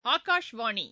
ஆகாஷ்வாணி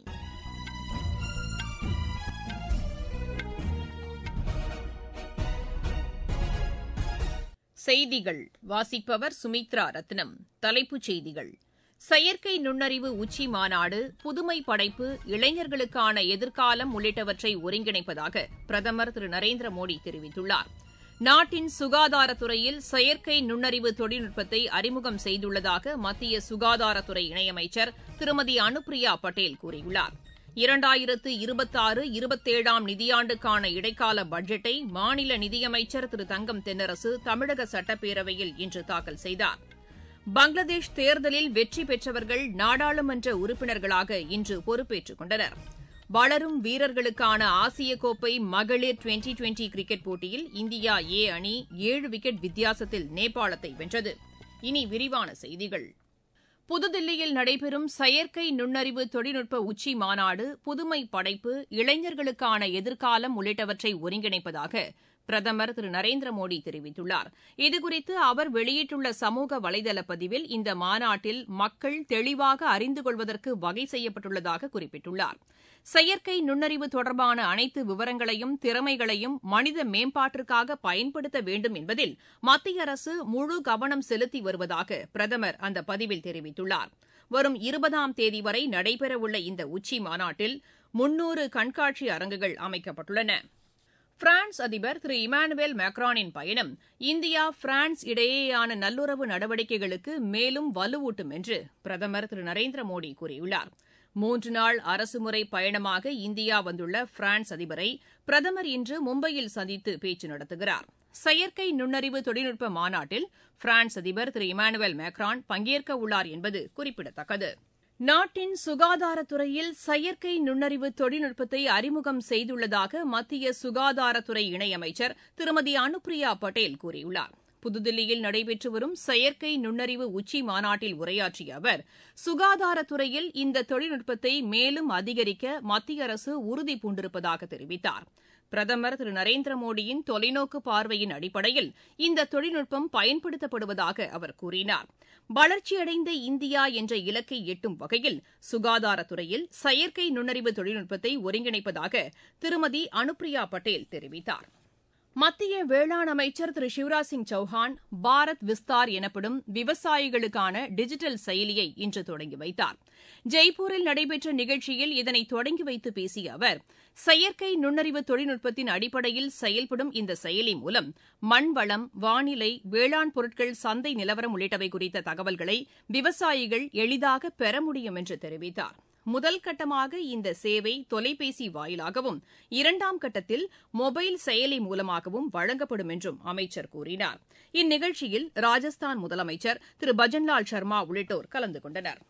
செய்திகள் வாசிப்பவர் சுமித்ரா ரத்னம் தலைப்புச் செய்திகள் செயற்கை நுண்ணறிவு உச்சி மாநாடு புதுமை படைப்பு இளைஞர்களுக்கான எதிர்காலம் உள்ளிட்டவற்றை ஒருங்கிணைப்பதாக பிரதமர் திரு நரேந்திர மோடி தெரிவித்துள்ளார் நாட்டின் சுகாதாரத்துறையில் செயற்கை நுண்ணறிவு தொழில்நுட்பத்தை அறிமுகம் செய்துள்ளதாக மத்திய சுகாதாரத்துறை இணையமைச்சர் திருமதி அனுப்பிரியா பட்டேல் கூறியுள்ளார் இரண்டாயிரத்து இருபத்தாறு இருபத்தேழாம் நிதியாண்டுக்கான இடைக்கால பட்ஜெட்டை மாநில நிதியமைச்சர் திரு தங்கம் தென்னரசு தமிழக சட்டப்பேரவையில் இன்று தாக்கல் செய்தார் பங்களாதேஷ் தேர்தலில் வெற்றி பெற்றவர்கள் நாடாளுமன்ற உறுப்பினர்களாக இன்று பொறுப்பேற்றுக் கொண்டனர் வளரும் வீரர்களுக்கான ஆசிய கோப்பை மகளிர் டுவெண்டி டுவெண்டி கிரிக்கெட் போட்டியில் இந்தியா ஏ அணி ஏழு விக்கெட் வித்தியாசத்தில் நேபாளத்தை வென்றது இனி விரிவான செய்திகள் புதுதில்லியில் நடைபெறும் செயற்கை நுண்ணறிவு தொழில்நுட்ப உச்சி மாநாடு புதுமை படைப்பு இளைஞர்களுக்கான எதிர்காலம் உள்ளிட்டவற்றை ஒருங்கிணைப்பதாக பிரதமர் திரு நரேந்திர மோடி தெரிவித்துள்ளார் இதுகுறித்து அவர் வெளியிட்டுள்ள சமூக வலைதள பதிவில் இந்த மாநாட்டில் மக்கள் தெளிவாக அறிந்து கொள்வதற்கு வகை செய்யப்பட்டுள்ளதாக குறிப்பிட்டுள்ளார் செயற்கை நுண்ணறிவு தொடர்பான அனைத்து விவரங்களையும் திறமைகளையும் மனித மேம்பாட்டிற்காக பயன்படுத்த வேண்டும் என்பதில் மத்திய அரசு முழு கவனம் செலுத்தி வருவதாக பிரதமர் அந்த பதிவில் தெரிவித்துள்ளார் வரும் இருபதாம் தேதி வரை நடைபெறவுள்ள இந்த உச்சி மாநாட்டில் முன்னூறு கண்காட்சி அரங்குகள் அமைக்கப்பட்டுள்ளன பிரான்ஸ் அதிபர் திரு இமானுவேல் மேக்ரானின் பயணம் இந்தியா பிரான்ஸ் இடையேயான நல்லுறவு நடவடிக்கைகளுக்கு மேலும் வலுவூட்டும் என்று பிரதமர் திரு நரேந்திர மோடி கூறியுள்ளார் மூன்று நாள் அரசுமுறை பயணமாக இந்தியா வந்துள்ள பிரான்ஸ் அதிபரை பிரதமர் இன்று மும்பையில் சந்தித்து பேச்சு நடத்துகிறார் செயற்கை நுண்ணறிவு தொழில்நுட்ப மாநாட்டில் பிரான்ஸ் அதிபர் திரு இமானுவேல் மேக்ரான் பங்கேற்க உள்ளார் என்பது குறிப்பிடத்தக்கது நாட்டின் சுகாதாரத்துறையில் செயற்கை நுண்ணறிவு தொழில்நுட்பத்தை அறிமுகம் செய்துள்ளதாக மத்திய சுகாதாரத்துறை இணையமைச்சர் திருமதி அனுப்பிரியா பட்டேல் கூறியுள்ளார் புதுதில்லியில் நடைபெற்று வரும் செயற்கை நுண்ணறிவு உச்சி மாநாட்டில் உரையாற்றிய அவர் சுகாதாரத்துறையில் இந்த தொழில்நுட்பத்தை மேலும் அதிகரிக்க மத்திய அரசு உறுதி பூண்டிருப்பதாக தெரிவித்தார் பிரதமர் திரு நரேந்திர மோடியின் தொலைநோக்கு பார்வையின் அடிப்படையில் இந்த தொழில்நுட்பம் பயன்படுத்தப்படுவதாக அவர் கூறினார் வளர்ச்சியடைந்த இந்தியா என்ற இலக்கை எட்டும் வகையில் சுகாதாரத்துறையில் செயற்கை நுண்ணறிவு தொழில்நுட்பத்தை ஒருங்கிணைப்பதாக திருமதி அனுப்பிரியா பட்டேல் தெரிவித்தார் மத்திய வேளாண் அமைச்சர் திரு சிவராஜ் சிங் சௌஹான் பாரத் விஸ்தார் எனப்படும் விவசாயிகளுக்கான டிஜிட்டல் செயலியை இன்று தொடங்கி வைத்தார் ஜெய்ப்பூரில் நடைபெற்ற நிகழ்ச்சியில் இதனை தொடங்கி வைத்து பேசிய அவர் செயற்கை நுண்ணறிவு தொழில்நுட்பத்தின் அடிப்படையில் செயல்படும் இந்த செயலி மூலம் மண்வளம் வானிலை வேளாண் பொருட்கள் சந்தை நிலவரம் உள்ளிட்டவை குறித்த தகவல்களை விவசாயிகள் எளிதாக பெற முடியும் என்று தெரிவித்தார் முதல் கட்டமாக இந்த சேவை தொலைபேசி வாயிலாகவும் இரண்டாம் கட்டத்தில் மொபைல் செயலி மூலமாகவும் வழங்கப்படும் என்றும் அமைச்சர் கூறினார் இந்நிகழ்ச்சியில் ராஜஸ்தான் முதலமைச்சர் திரு பஜன்லால் சர்மா உள்ளிட்டோர் கலந்து கொண்டனர்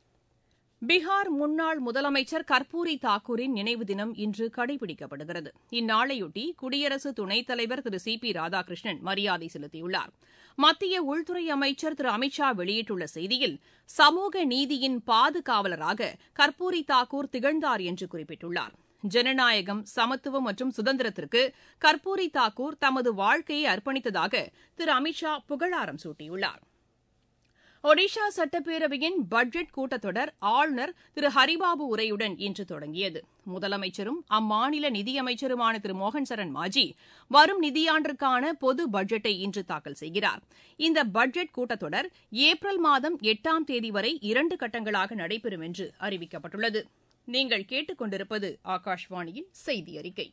பீகார் முன்னாள் முதலமைச்சர் கர்பூரி தாக்கூரின் நினைவு தினம் இன்று கடைபிடிக்கப்படுகிறது இந்நாளையொட்டி குடியரசு துணைத் தலைவர் திரு சி பி ராதாகிருஷ்ணன் மரியாதை செலுத்தியுள்ளார் மத்திய உள்துறை அமைச்சர் திரு அமித் ஷா வெளியிட்டுள்ள செய்தியில் சமூக நீதியின் பாதுகாவலராக கர்பூரி தாக்கூர் திகழ்ந்தார் என்று குறிப்பிட்டுள்ளார் ஜனநாயகம் சமத்துவம் மற்றும் சுதந்திரத்திற்கு கர்பூரி தாக்கூர் தமது வாழ்க்கையை அர்ப்பணித்ததாக திரு அமித் ஷா புகழாரம் சூட்டியுள்ளார் ஒடிஷா சட்டப்பேரவையின் பட்ஜெட் கூட்டத்தொடர் ஆளுநர் திரு ஹரிபாபு உரையுடன் இன்று தொடங்கியது முதலமைச்சரும் அம்மாநில நிதியமைச்சருமான திரு மோகன் சரண் மாஜி வரும் நிதியாண்டிற்கான பொது பட்ஜெட்டை இன்று தாக்கல் செய்கிறார் இந்த பட்ஜெட் கூட்டத்தொடர் ஏப்ரல் மாதம் எட்டாம் தேதி வரை இரண்டு கட்டங்களாக நடைபெறும் என்று அறிவிக்கப்பட்டுள்ளது நீங்கள் கேட்டுக்கொண்டிருப்பது ஆகாஷ்வாணியின் செய்தி அறிக்கை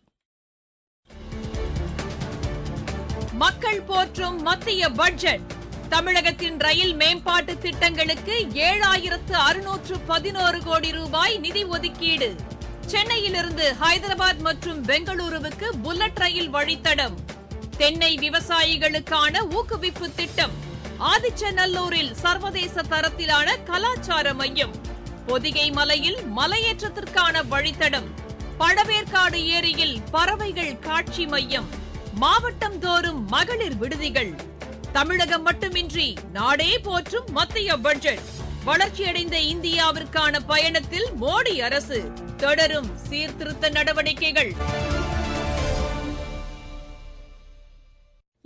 மக்கள் போற்றும் மத்திய பட்ஜெட் தமிழகத்தின் ரயில் மேம்பாட்டு திட்டங்களுக்கு ஏழாயிரத்து அறுநூற்று பதினோரு கோடி ரூபாய் நிதி ஒதுக்கீடு சென்னையிலிருந்து ஹைதராபாத் மற்றும் பெங்களூருவுக்கு புல்லட் ரயில் வழித்தடம் தென்னை விவசாயிகளுக்கான ஊக்குவிப்பு திட்டம் ஆதிச்சநல்லூரில் சர்வதேச தரத்திலான கலாச்சார மையம் பொதிகை மலையில் மலையேற்றத்திற்கான வழித்தடம் பழவேற்காடு ஏரியில் பறவைகள் காட்சி மையம் மாவட்டம் தோறும் மகளிர் விடுதிகள் தமிழகம் மட்டுமின்றி நாடே போற்றும் மத்திய பட்ஜெட் வளர்ச்சியடைந்த இந்தியாவிற்கான பயணத்தில் மோடி அரசு தொடரும் சீர்திருத்த நடவடிக்கைகள்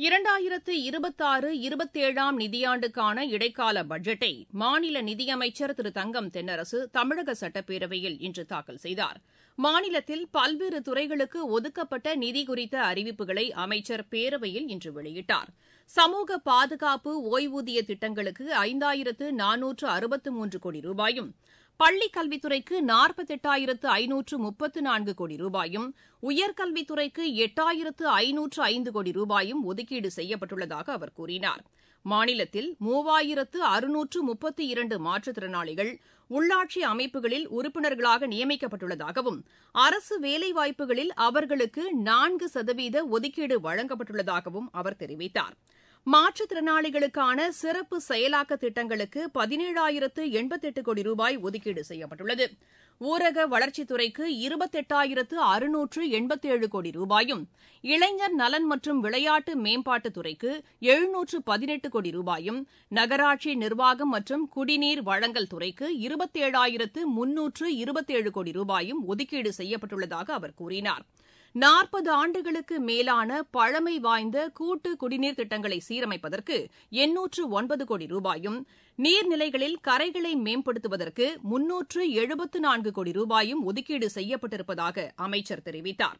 இரண்டாயிரத்து இருபத்தாறு இருபத்தேழாம் நிதியாண்டுக்கான இடைக்கால பட்ஜெட்டை மாநில நிதியமைச்சர் திரு தங்கம் தென்னரசு தமிழக சட்டப்பேரவையில் இன்று தாக்கல் செய்தார் மாநிலத்தில் பல்வேறு துறைகளுக்கு ஒதுக்கப்பட்ட நிதி குறித்த அறிவிப்புகளை அமைச்சர் பேரவையில் இன்று வெளியிட்டார் சமூக பாதுகாப்பு ஓய்வூதிய திட்டங்களுக்கு ஐந்தாயிரத்து நானூற்று அறுபத்து மூன்று கோடி ரூபாயும் பள்ளிக் கல்வித்துறைக்கு நாற்பத்தெட்டாயிரத்து ஐநூற்று முப்பத்து நான்கு கோடி ரூபாயும் உயர்கல்வித்துறைக்கு எட்டாயிரத்து ஐநூற்று ஐந்து கோடி ரூபாயும் ஒதுக்கீடு செய்யப்பட்டுள்ளதாக அவர் கூறினார் மாநிலத்தில் மூவாயிரத்து அறுநூற்று முப்பத்தி இரண்டு மாற்றுத்திறனாளிகள் உள்ளாட்சி அமைப்புகளில் உறுப்பினர்களாக நியமிக்கப்பட்டுள்ளதாகவும் அரசு வேலைவாய்ப்புகளில் அவர்களுக்கு நான்கு சதவீத ஒதுக்கீடு வழங்கப்பட்டுள்ளதாகவும் அவர் தெரிவித்தார் மாற்றுத்திறனாளிகளுக்கான சிறப்பு செயலாக்க திட்டங்களுக்கு பதினேழாயிரத்து எண்பத்தெட்டு கோடி ரூபாய் ஒதுக்கீடு செய்யப்பட்டுள்ளது ஊரக வளர்ச்சித்துறைக்கு இருபத்தெட்டாயிரத்து அறுநூற்று எண்பத்தேழு கோடி ரூபாயும் இளைஞர் நலன் மற்றும் விளையாட்டு மேம்பாட்டுத்துறைக்கு எழுநூற்று பதினெட்டு கோடி ரூபாயும் நகராட்சி நிர்வாகம் மற்றும் குடிநீர் வழங்கல் துறைக்கு இருபத்தேழாயிரத்து முன்னூற்று இருபத்தேழு கோடி ரூபாயும் ஒதுக்கீடு செய்யப்பட்டுள்ளதாக அவர் கூறினார் நாற்பது ஆண்டுகளுக்கு மேலான பழமை வாய்ந்த கூட்டு குடிநீர் திட்டங்களை சீரமைப்பதற்கு எண்ணூற்று ஒன்பது கோடி ரூபாயும் நீர்நிலைகளில் கரைகளை மேம்படுத்துவதற்கு முன்னூற்று எழுபத்து நான்கு கோடி ரூபாயும் ஒதுக்கீடு செய்யப்பட்டிருப்பதாக அமைச்சர் தெரிவித்தார்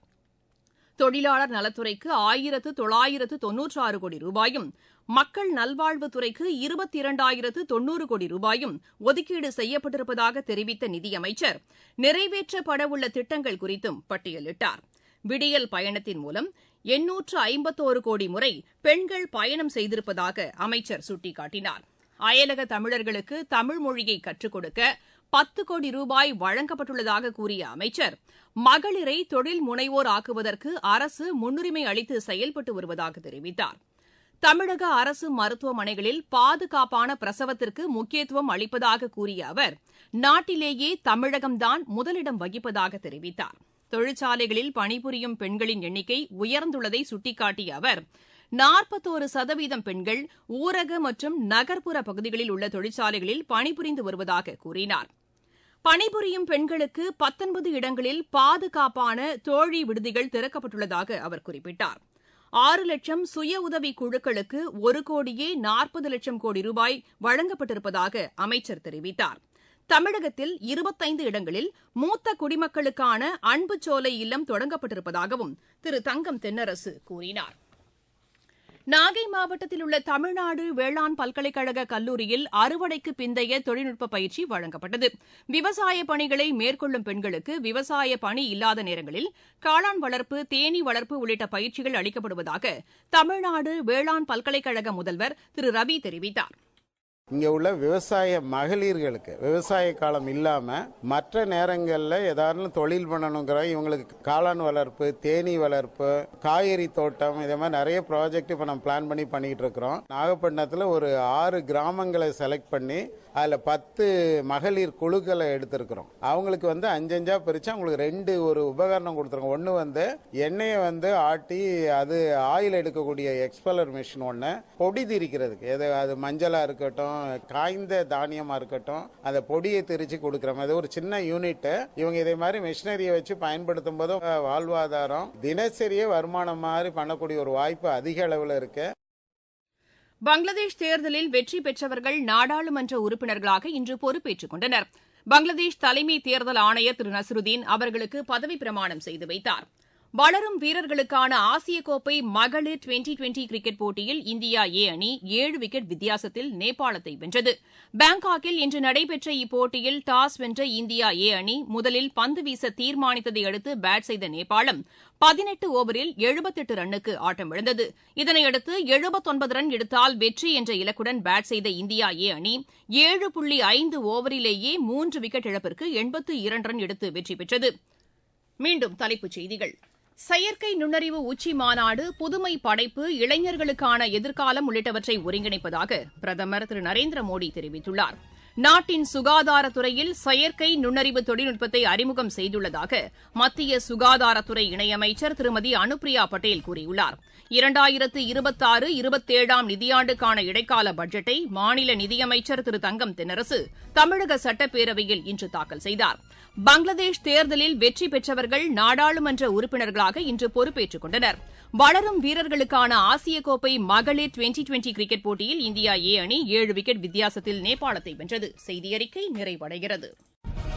தொழிலாளர் நலத்துறைக்கு ஆயிரத்து தொள்ளாயிரத்து தொன்னூற்று ஆறு கோடி ரூபாயும் மக்கள் நல்வாழ்வுத்துறைக்கு இருபத்தி இரண்டாயிரத்து தொன்னூறு கோடி ரூபாயும் ஒதுக்கீடு செய்யப்பட்டிருப்பதாக தெரிவித்த நிதியமைச்சர் நிறைவேற்றப்படவுள்ள திட்டங்கள் குறித்தும் பட்டியலிட்டார் விடியல் பயணத்தின் மூலம் எண்ணூற்று ஐம்பத்தோரு கோடி முறை பெண்கள் பயணம் செய்திருப்பதாக அமைச்சர் சுட்டிக்காட்டினார் அயலக தமிழர்களுக்கு தமிழ் மொழியை கற்றுக் கொடுக்க பத்து கோடி ரூபாய் வழங்கப்பட்டுள்ளதாக கூறிய அமைச்சர் மகளிரை தொழில் முனைவோர் ஆக்குவதற்கு அரசு முன்னுரிமை அளித்து செயல்பட்டு வருவதாக தெரிவித்தார் தமிழக அரசு மருத்துவமனைகளில் பாதுகாப்பான பிரசவத்திற்கு முக்கியத்துவம் அளிப்பதாக கூறிய அவர் நாட்டிலேயே தமிழகம்தான் முதலிடம் வகிப்பதாக தெரிவித்தார் தொழிற்சாலைகளில் பணிபுரியும் பெண்களின் எண்ணிக்கை உயர்ந்துள்ளதை சுட்டிக்காட்டிய அவர் நாற்பத்தோரு சதவீதம் பெண்கள் ஊரக மற்றும் நகர்ப்புற பகுதிகளில் உள்ள தொழிற்சாலைகளில் பணிபுரிந்து வருவதாக கூறினார் பணிபுரியும் பெண்களுக்கு பத்தொன்பது இடங்களில் பாதுகாப்பான தோழி விடுதிகள் திறக்கப்பட்டுள்ளதாக அவர் குறிப்பிட்டார் ஆறு லட்சம் சுய உதவி குழுக்களுக்கு ஒரு கோடியே நாற்பது லட்சம் கோடி ரூபாய் வழங்கப்பட்டிருப்பதாக அமைச்சர் தெரிவித்தார் தமிழகத்தில் இருபத்தைந்து இடங்களில் மூத்த குடிமக்களுக்கான அன்புச்சோலை இல்லம் தொடங்கப்பட்டிருப்பதாகவும் திரு தங்கம் தென்னரசு கூறினார் நாகை மாவட்டத்தில் உள்ள தமிழ்நாடு வேளாண் பல்கலைக்கழக கல்லூரியில் அறுவடைக்கு பிந்தைய தொழில்நுட்ப பயிற்சி வழங்கப்பட்டது விவசாய பணிகளை மேற்கொள்ளும் பெண்களுக்கு விவசாய பணி இல்லாத நேரங்களில் காளான் வளர்ப்பு தேனீ வளர்ப்பு உள்ளிட்ட பயிற்சிகள் அளிக்கப்படுவதாக தமிழ்நாடு வேளாண் பல்கலைக்கழக முதல்வர் திரு ரவி தெரிவித்தார் இங்கே உள்ள விவசாய மகளிர்களுக்கு விவசாய காலம் இல்லாமல் மற்ற நேரங்களில் ஏதாவது தொழில் பண்ணணுங்கிற இவங்களுக்கு காளான் வளர்ப்பு தேனீ வளர்ப்பு காய்கறி தோட்டம் இதே மாதிரி நிறைய ப்ராஜெக்ட் இப்போ நம்ம பிளான் பண்ணி பண்ணிட்டு இருக்கிறோம் நாகப்பட்டினத்தில் ஒரு ஆறு கிராமங்களை செலக்ட் பண்ணி அதில் பத்து மகளிர் குழுக்களை எடுத்திருக்கிறோம் அவங்களுக்கு வந்து அஞ்சஞ்சா பிரித்து அவங்களுக்கு ரெண்டு ஒரு உபகரணம் கொடுத்துருக்கோம் ஒன்று வந்து எண்ணெயை வந்து ஆட்டி அது ஆயில் எடுக்கக்கூடிய எக்ஸ்பலர் மிஷின் ஒன்று பொடி திரிக்கிறதுக்கு எது அது மஞ்சளாக இருக்கட்டும் காய்ந்த தானியமாக இருக்கட்டும் அந்த பொடியை திரிச்சு கொடுக்குற மாதிரி ஒரு சின்ன யூனிட்டு இவங்க இதே மாதிரி மிஷினரியை வச்சு பயன்படுத்தும் போது வாழ்வாதாரம் தினசரியே வருமானம் மாதிரி பண்ணக்கூடிய ஒரு வாய்ப்பு அதிக அளவில் இருக்கு பங்களாதேஷ் தேர்தலில் வெற்றி பெற்றவர்கள் நாடாளுமன்ற உறுப்பினர்களாக இன்று பொறுப்பேற்றுக் கொண்டனர் பங்களாதேஷ் தலைமை தேர்தல் ஆணையர் திரு நசருதீன் அவர்களுக்கு பதவி பிரமாணம் செய்து வைத்தார் வளரும் வீரர்களுக்கான ஆசிய கோப்பை மகளிர் டுவெண்டி டுவெண்டி கிரிக்கெட் போட்டியில் இந்தியா ஏ அணி ஏழு விக்கெட் வித்தியாசத்தில் நேபாளத்தை வென்றது பாங்காக்கில் இன்று நடைபெற்ற இப்போட்டியில் டாஸ் வென்ற இந்தியா ஏ அணி முதலில் பந்து வீச தீர்மானித்ததை அடுத்து பேட் செய்த நேபாளம் பதினெட்டு ஓவரில் எழுபத்தெட்டு ரன்னுக்கு ஆட்டமிழந்தது இதனையடுத்து எழுபத்தொன்பது ரன் எடுத்தால் வெற்றி என்ற இலக்குடன் பேட் செய்த இந்தியா ஏ அணி ஏழு புள்ளி ஐந்து ஓவரிலேயே மூன்று விக்கெட் இழப்பிற்கு எண்பத்து இரண்டு ரன் எடுத்து வெற்றி பெற்றது மீண்டும் தலைப்புச் செய்திகள் செயற்கை நுண்ணறிவு உச்சி மாநாடு புதுமை படைப்பு இளைஞர்களுக்கான எதிர்காலம் உள்ளிட்டவற்றை ஒருங்கிணைப்பதாக பிரதமர் திரு நரேந்திர மோடி தெரிவித்துள்ளார் நாட்டின் சுகாதாரத்துறையில் செயற்கை நுண்ணறிவு தொழில்நுட்பத்தை அறிமுகம் செய்துள்ளதாக மத்திய சுகாதாரத்துறை இணையமைச்சர் திருமதி அனுப்பிரியா பட்டேல் கூறியுள்ளார் இரண்டாயிரத்து இருபத்தாறு இருபத்தேழாம் நிதியாண்டுக்கான இடைக்கால பட்ஜெட்டை மாநில நிதியமைச்சர் திரு தங்கம் தென்னரசு தமிழக சட்டப்பேரவையில் இன்று தாக்கல் செய்தார் பங்களாதேஷ் தேர்தலில் வெற்றி பெற்றவர்கள் நாடாளுமன்ற உறுப்பினர்களாக இன்று பொறுப்பேற்றுக் கொண்டனர் வளரும் வீரர்களுக்கான ஆசிய கோப்பை மகளிர் டுவெண்டி டுவெண்டி கிரிக்கெட் போட்டியில் இந்தியா ஏ அணி ஏழு விக்கெட் வித்தியாசத்தில் நேபாளத்தை வென்றது செய்தி அறிக்கை நிறைவடைகிறது